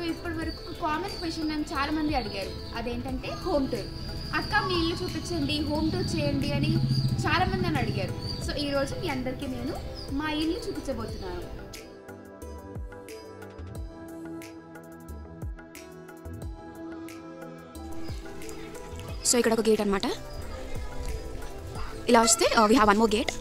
ఇప్పటి వరకు common question నన్ను చాలా మంది అడిగారు అదేంటంటే హోమ్ టూర్ అక్క మీ ఇల్లు చూపించండి హోమ్ టూర్ చేయండి అని చాలా మంది నన్ను అడిగారు సో ఈ రోజు మీ అందరికీ నేను మా ఇల్లు చూపించబోతున్నాను సో ఇక్కడ ఒక గేట్ అనమాట ఇలా వస్తే we have one more gate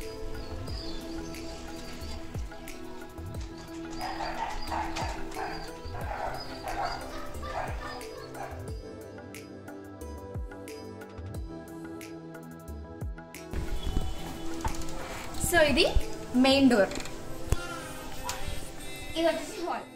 so ఇది మెయిన్ డోర్ ఇది వచ్చేసి హాల్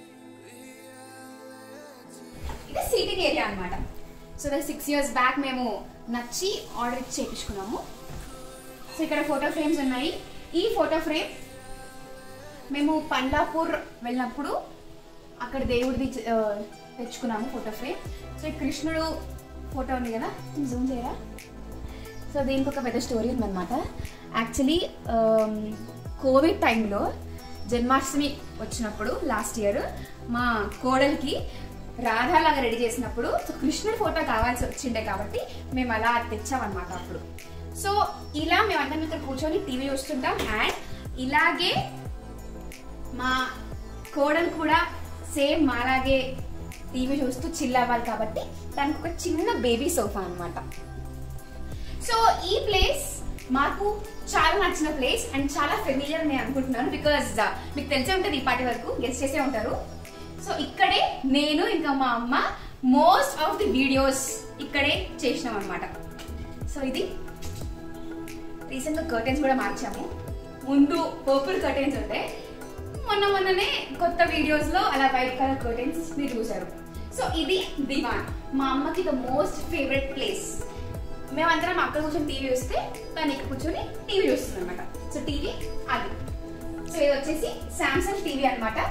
ఇది సీటింగ్ ఏరియా అన్నమాట so the six years back మేము నచ్చి ఆర్డర్ ఇచ్చి చేయించుకున్నాము సో ఇక్కడ ఫోటో ఫ్రేమ్స్ ఉన్నాయి ఈ ఫోటో ఫ్రేమ్ మేము పండాపూర్ వెళ్ళినప్పుడు అక్కడ దేవుడిది ఆ, తెచ్చుకున్నాము ఫోటో ఫ్రేమ్ సో ఈ కృష్ణుడు ఫోటో ఉంది కదా జూమ్ చేయరా సో దీనికి ఒక పెద్ద స్టోరీ ఉందన్నమాట యాక్చువల్లీ కోవిడ్ టైంలో జన్మాష్టమి వచ్చినప్పుడు లాస్ట్ ఇయర్ మా కోడలికి రాధాలాగా రెడీ చేసినప్పుడు సో కృష్ణుడి ఫోటో కావాల్సి వచ్చిండే కాబట్టి మేము అలా తెచ్చామన్నమాట అప్పుడు సో ఇలా మేమందరం ఇక్కడ కూర్చొని టీవీ చూస్తుంటాం అండ్ ఇలాగే మా కోడలు కూడా సేమ్ మాలాగే టీవీ చూస్తూ చిల్ అవ్వాలి కాబట్టి దానికి ఒక చిన్న బేబీ సోఫా అన్నమాట సో ఈ ప్లేస్ మాకు చాలా నచ్చిన ప్లేస్ అండ్ చాలా ఫెమిలియర్ నేను అనుకుంటున్నాను బికాజ్ మీకు తెలిసే ఉంటుంది ఈ పార్టీ వరకు గెస్ట్ చేసే ఉంటారు సో ఇక్కడే నేను ఇంకా మా అమ్మ మోస్ట్ ఆఫ్ ది వీడియోస్ ఇక్కడే చేసినాం అనమాట సో ఇది రీసెంట్గా కర్టెన్స్ కూడా మార్చాము ముందు పర్పుల్ కర్టెన్స్ ఉండే మొన్న మొన్ననే కొత్త వీడియోస్ లో అలా వైట్ కలర్ కర్టెన్స్ మీరు చూసారు సో ఇది దివాన్ మా అమ్మకి ద మోస్ట్ ఫేవరెట్ ప్లేస్ మేమందరం అక్కడ కూర్చొని టీవీ చూస్తే తను ఇక్కడ కూర్చొని టీవీ చూస్తుంది అనమాట సో టీవీ అది సో ఇది వచ్చేసి సామ్సంగ్ టీవీ అన్నమాట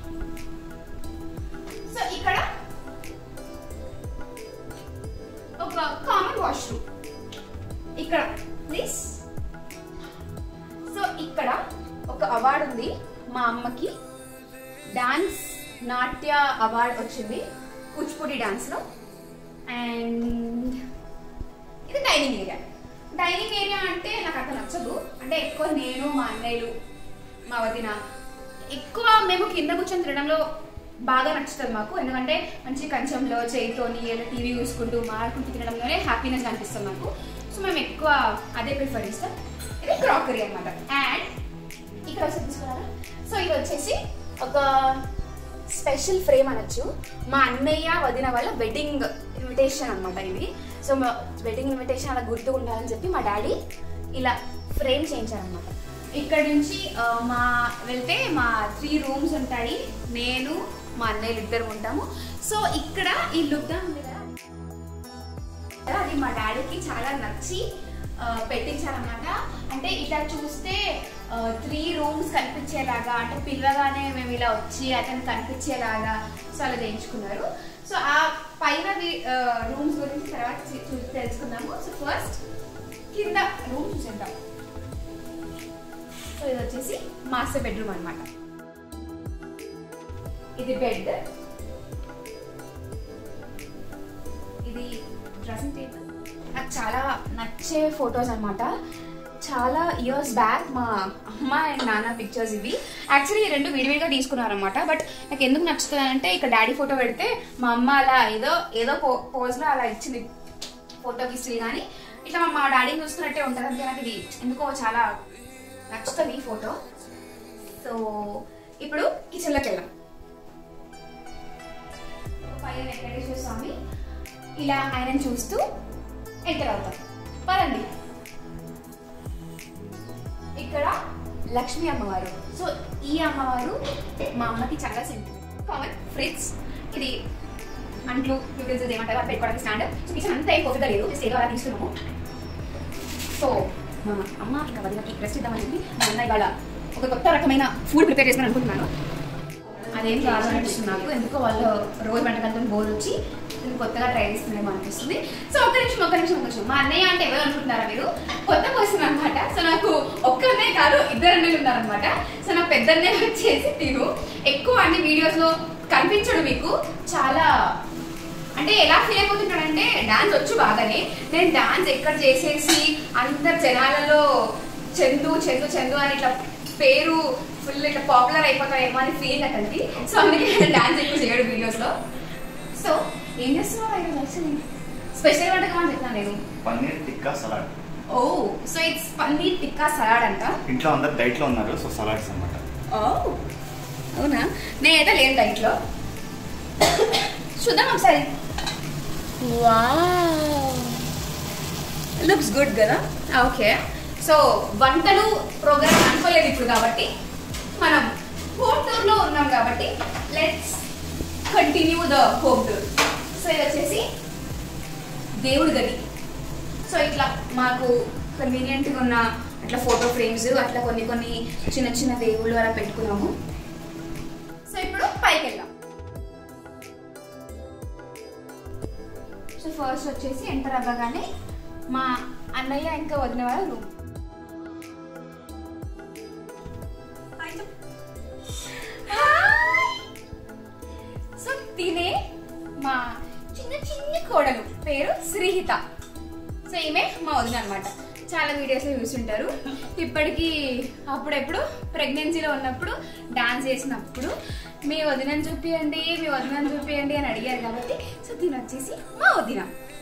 సో ఇక్కడ ఒక కామన్ వాష్రూమ్ ఇక్కడ ప్లీజ్ సో ఇక్కడ ఒక అవార్డు ఉంది మా అమ్మకి డాన్స్ నాట్య అవార్డు వచ్చింది కూచిపూడి డాన్స్లో అండ్ ఇది డైనింగ్ ఏరియా డైనింగ్ ఏరియా అంటే నాకు అంత నచ్చదు అంటే ఎక్కువ నేను మా అన్నయ్యలు మా వదిన ఎక్కువ మేము కింద కూర్చొని తినడంలో బాగా నచ్చుతుంది మాకు ఎందుకంటే మంచి కంచంలో చేయితోని ఏదో టీవీ చూసుకుంటూ మాడుకుంటూ తినడంలోనే హ్యాపీనెస్ అనిపిస్తుంది మాకు సో మేము ఎక్కువ అదే ప్రిఫర్ చేస్తాం ఇది క్రాకరీ అన్నమాట అండ్ ఇక్కడ ఒకసారి తీసుకున్నారా సో ఇది వచ్చేసి ఒక స్పెషల్ ఫ్రేమ్ అనొచ్చు మా అన్నయ్య వదిన వాళ్ళ వెడ్డింగ్ ఇన్విటేషన్ అన్నమాట ఇది సో మా వెడ్డింగ్ ఇన్విటేషన్ అలా గుర్తు ఉండాలని చెప్పి మా డాడీ ఇలా ఫ్రేమ్ చేయించారనమాట ఇక్కడ నుంచి ఆ, మా వెళ్తే మా త్రీ రూమ్స్ ఉంటాయి నేను మా అన్నయ్యలు ఇద్దరు ఉంటాము సో ఇక్కడ ఈ లుక్ ఉంది కదా అది మా డాడీకి చాలా నచ్చి ఆ, పెట్టించారన్నమాట అంటే ఇట్లా చూస్తే త్రీ రూమ్స్ కనిపించేలాగా అంటే పిల్లగానే మేము ఇలా వచ్చి అతను కనిపించేలాగా సో అలా చేయించుకున్నారు సో ఆ పైన రూమ్స్ గురించి తర్వాత చూ- చూ- తెలుసుకుందాము సో ఫస్ట్ కింద రూమ్ చూసేద్దాం సో ఇది వచ్చేసి మాస్టర్ బెడ్రూమ్ అన్నమాట ఇది బెడ్ ఇది డ్రెస్సింగ్ టేబుల్ నాకు చాలా నచ్చే ఫొటోస్ అన్నమాట చాలా ఇయర్స్ బ్యాక్ మా అమ్మ అండ్ నాన్న పిక్చర్స్ ఇవి యాక్చువల్లీ ఈ రెండు విడివిడిగా తీసుకున్నారనమాట బట్ నాకు ఎందుకు నచ్చుతుంది అంటే ఇక్కడ డాడీ ఫోటో పెడితే మా అమ్మ అలా ఏదో ఏదో పో పోజ్లో అలా ఇచ్చింది ఫోటోకి స్టిల్ కానీ ఇట్లా మా- మా డాడీని చూస్తున్నట్టే ఉంటుంది అంటే నాకు ఇది ఎందుకో చాలా నచ్చుతుంది ఈ ఫోటో సో ఇప్పుడు కిచెన్లోకి వెళ్దాం పైన వెంకటేశ్వర స్వామి ఇలా ఆయనను చూస్తూ ఎంటర్ అవుతాం పదండి ఇక్కడ లక్ష్మీ అమ్మవారు సో ఈ అమ్మవారు మా అమ్మకి చాలా సెంటిమెంట్ కామన్ ఫ్రిడ్జ్ ఇది అంట్లు యూటిల్స్ ఏమంటారు అది పెట్టుకోవడానికి స్టాండ్ సో కిచెన్ అంతా ఏం కొత్తగా లేదు జస్ట్ ఏదో అలా తీసుకున్నాము సో మా అమ్మ ఇంకా వదినకి రెస్ట్ ఇద్దామని చెప్పి మా అన్న ఇవాళ ఒక కొత్త రకమైన ఫుడ్ ప్రిపేర్ చేసుకుని అనుకుంటున్నాను అదేం కాదు అనిపిస్తుంది నాకు ఎందుకో వాళ్ళు రోజు వంటకాలతో బోర్ వచ్చి ఇది కొత్తగా ట్రై చేస్తున్నారేమో అనిపిస్తుంది సో ఒక్క నిమిషం ఒక్క నిమిషం ఒక్క నిమిషం మా అన్నయ్య అంటే ఎవరు అనుకుంటున్నారా మీరు కొత్త పర్సన్ అనమాట సో నాకు ఒక్క అన్నయ్య కాదు ఇద్దరు అన్నయ్యలు ఉన్నారనమాట సో నా పెద్ద అన్నయ్య వచ్చేసి తిను ఎక్కువ అన్ని వీడియోస్ లో కనిపించడు మీకు చాలా అంటే ఎలా ఫీల్ అయిపోతుంటాడంటే డాన్స్ వచ్చు బాగానే నేను డాన్స్ ఎక్కడ చేసేసి అందరు జనాలలో చందు చందు చందు అని ఇట్లా పేరు ఫుల్ ఇట్లా పాపులర్ అయిపోతాయేమో అని ఫీల్ అతనికి సో అందుకే డాన్స్ ఎక్కువ చేయడు వీడియోస్ లో సో ఏం చేస్తున్నావు ఈరోజు యాక్చువల్లీ స్పెషల్ వంటకం అని చెప్తాను నేను పన్నీర్ టిక్కా సలాడ్ ఓ so it's paneer tikka salad అంట ఇంట్లో అందరు డైట్ లో ఉన్నారు సో సలాడ్స్ అన్నమాట ఓ అవునా నేనైతే లేను డైట్లో చూద్దాం ఒకసారి లుక్స్ గుడ్ కదా ఓకే సో వంటలు ప్రోగ్రామ్ అనుకోలేదు ఇప్పుడు కాబట్టి మనం హోమ్ టూర్ లో ఉన్నాం కాబట్టి let's continue the home tour so ఇది వచ్చేసి దేవుడి గది సో ఇట్లా మాకు కన్వీనియంట్గా ఉన్న అట్లా ఫోటో ఫ్రేమ్స్ అట్లా కొన్ని కొన్ని చిన్న చిన్న దేవుళ్ళు అలా పెట్టుకున్నాము సో ఇప్పుడు పైకి వెళ్దాం సో ఫస్ట్ వచ్చేసి ఎంటర్ అవ్వగానే మా అన్నయ్య ఇంకా వదిన వాళ్ళ రూమ్ సో తినే మా చిన్న చిన్న కోడలు పేరు శ్రీహిత సో ఈమె మా వదిన అనమాట చాలా వీడియోస్లో చూస్తుంటారు ఇప్పటికీ అప్పుడెప్పుడు ప్రెగ్నెన్సీలో ఉన్నప్పుడు డాన్స్ చేసినప్పుడు మీ వదినని చూపియండి మీ వదినని చూపియండి అని అడిగారు కాబట్టి సో దీని వచ్చేసి మా వదిన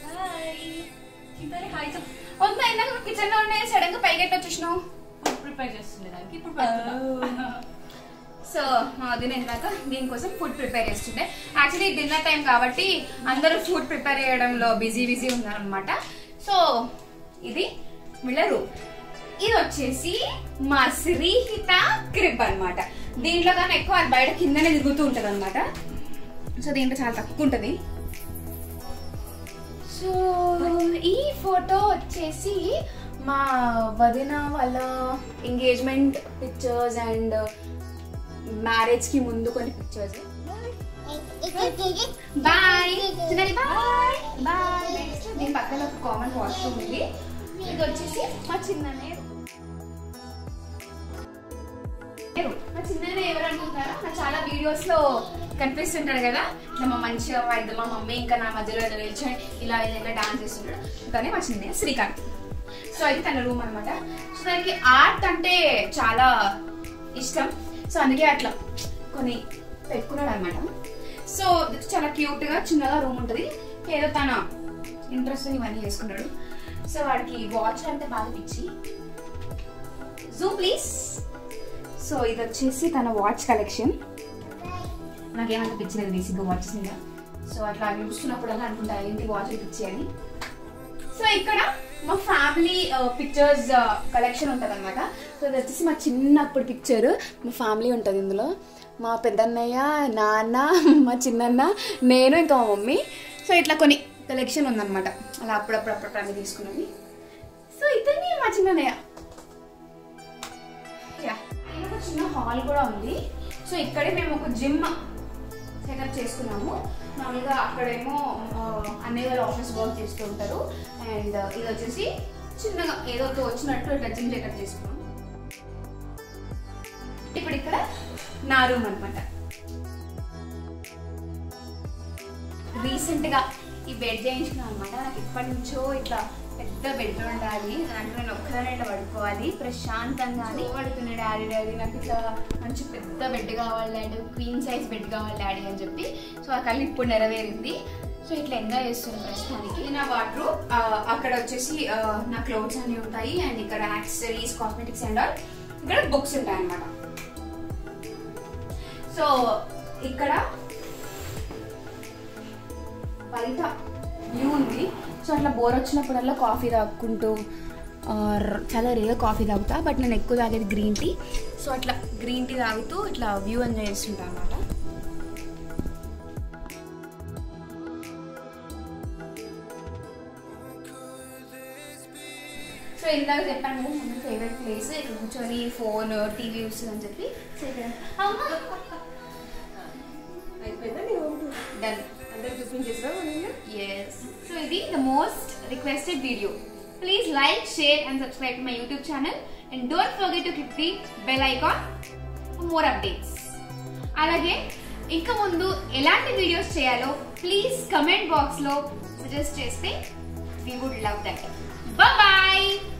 వద్దా ఇందాక కిచెన్ లో ఉండే సడన్ గా పైకి వచ్చేసినావు ప్రిపేర్ చేస్తుండే దానికి ఇప్పుడు పెడుతున్నా. సో మా వదిన ఇందాక దీనికోసం ఫుడ్ ప్రిపేర్ చేస్తుండే యాక్చువల్లీ డిన్నర్ టైం కాబట్టి అందరూ ఫుడ్ ప్రిపేర్ చేయడంలో బిజీ బిజీ ఉన్నారనమాట సో ఇది వీళ్ళ రూమ్ ఇది వచ్చేసి మా శ్రీహిత క్రిబ్ అన్నమాట దీంట్లో కానీ ఎక్కువ అది బయట కిందనే తిరుగుతూ ఉంటది అనమాట సో దీంట్లో చాలా తక్కువ ఉంటది సో ఈ ఫోటో వచ్చేసి మా వదిన వాళ్ళ ఎంగేజ్మెంట్ పిక్చర్స్ అండ్ మ్యారేజ్ కి ముందు కొన్ని పిక్చర్స్ బాయ్ చిన్నది బాయ్ బాయ్ నెక్స్ట్ దీని పక్కన ఒక కామన్ వాష్రూమ్ ఉంది ఇది వచ్చేసి మా చిన్ననే మా చిన్ననే ఎవరు అనుకుంటారా నా చాలా వీడియోస్ లో కనిపిస్తుంటాడు కదా ఇట్లా మా మంచిగా మా ఇద్దరు మా మమ్మీ ఇంకా నా మధ్యలో ఇలా నిల్చొని ఇలా ఇలా డాన్స్ చేస్తుంటాడు కానీ మా చిన్న శ్రీకాంత్ సో అయితే తన రూమ్ అన్నమాట సో దానికి ఆర్ట్ అంటే చాలా ఇష్టం సో అందుకే అట్లా కొన్ని పెట్టుకున్నాడు అనమాట సో చాలా క్యూట్ గా చిన్నగా రూమ్ ఉంటుంది ఏదో తన ఇంట్రెస్ట్ ఇవన్నీ చేసుకున్నాడు సో వాడికి వాచ్ అంటే బాగా పిచ్చి జూ ప్లీజ్ సో ఇది వచ్చేసి తన వాచ్ కలెక్షన్ నాకేమంత పిచ్చిలేదు బేసిక్గా వాచెస్ మీద సో అట్లా చూస్తున్నప్పుడల్లా అనుకుంటా ఏంటి వాచ్ పిచ్చి అని సో ఇక్కడ మా ఫ్యామిలీ పిక్చర్స్ కలెక్షన్ ఉంటుంది అనమాట సో ఇది వచ్చేసి మా చిన్నప్పుడు పిక్చర్ మా ఫ్యామిలీ ఉంటుంది ఇందులో మా పెద్దన్నయ్య నాన్న మా చిన్నన్న నేను ఇంకా మా మమ్మీ సో ఇట్లా కొన్ని కలెక్షన్ ఉందన్నమాట అలా అప్పుడప్పుడు అప్పుడప్పుడు అన్ని తీసుకున్నది సో ఇతన్ని మా చిన్నన్నయ్య యా ఇక్కడ ఒక చిన్న హాల్ కూడా ఉంది సో ఇక్కడే మేము ఒక జిమ్ సెటప్ చేసుకున్నాము మామూలుగా అక్కడేమో ఆ, అన్నయ్య వాళ్ళ ఆఫీస్ వర్క్ చేస్తూ ఉంటారు అండ్ ఇది వచ్చేసి చిన్నగా ఏదో ఒక వచ్చినట్టు ఇట్లా జిమ్ సెటప్ చేసుకున్నాం ఇప్పుడు ఇక్కడ నా రూమ్ అనమాట రీసెంట్ గా ఈ బెడ్ చేయించుకున్నాను అనమాట నాకు ఇప్పటి నుంచో ఇట్లా పెద్ద బెడ్ ఉండాలి దాంట్లో నేను ఒక్కదాన్ని ఇట్లా పడుకోవాలి ప్రశాంతంగా అని పడుతున్నాడు డాడీ డాడీ నాకు ఇట్లా మంచి పెద్ద బెడ్ కావాలి డాడీ క్వీన్ సైజ్ బెడ్ కావాలి డాడీ అని చెప్పి సో ఆ కళ్ళు ఇప్పుడు నెరవేరింది సో ఇట్లా ఎంజాయ్ చేస్తున్నాను ప్రస్తుతానికి ఇది నా వాటర్ అక్కడ వచ్చేసి ఆ, నా క్లోత్స్ అన్ని ఉంటాయి అండ్ ఇక్కడ యాక్సెసరీస్ కాస్మెటిక్స్ అండ్ ఆల్ ఇక్కడ బుక్స్ ఉంటాయి అన్నమాట సో ఇక్కడ బయట వ్యూ ఉంది సో అట్లా బోర్ వచ్చినప్పుడల్లా కాఫీ తాగుకుంటూ ఆర్ చాలా రేగా కాఫీ తాగుతా బట్ నేను ఎక్కువ తాగేది గ్రీన్ టీ సో అట్లా గ్రీన్ టీ తాగుతూ ఇట్లా వ్యూ ఎంజాయ్ చేస్తుంటా అనమాట సో ఇందాక చెప్పాను కదా మన ఫేవరెట్ ప్లేస్ ఇక్కడ కూర్చొని ఫోన్ టీవీ చూస్తుంది అని చెప్పి సో ఇక్కడ అమ్మా అయిపోయిందా నీ home tour? డన్ అందరికి చూపించేసావా నేను Yes. So ఇది the most requested video. Please like, share and subscribe to my YouTube channel and don't forget to click the bell icon for more updates. అలాగే ఇంకా ముందు ఎలాంటి వీడియోస్ చేయాలో ప్లీజ్ కమెంట్ బాక్స్లో suggest చేస్తే we would love that bye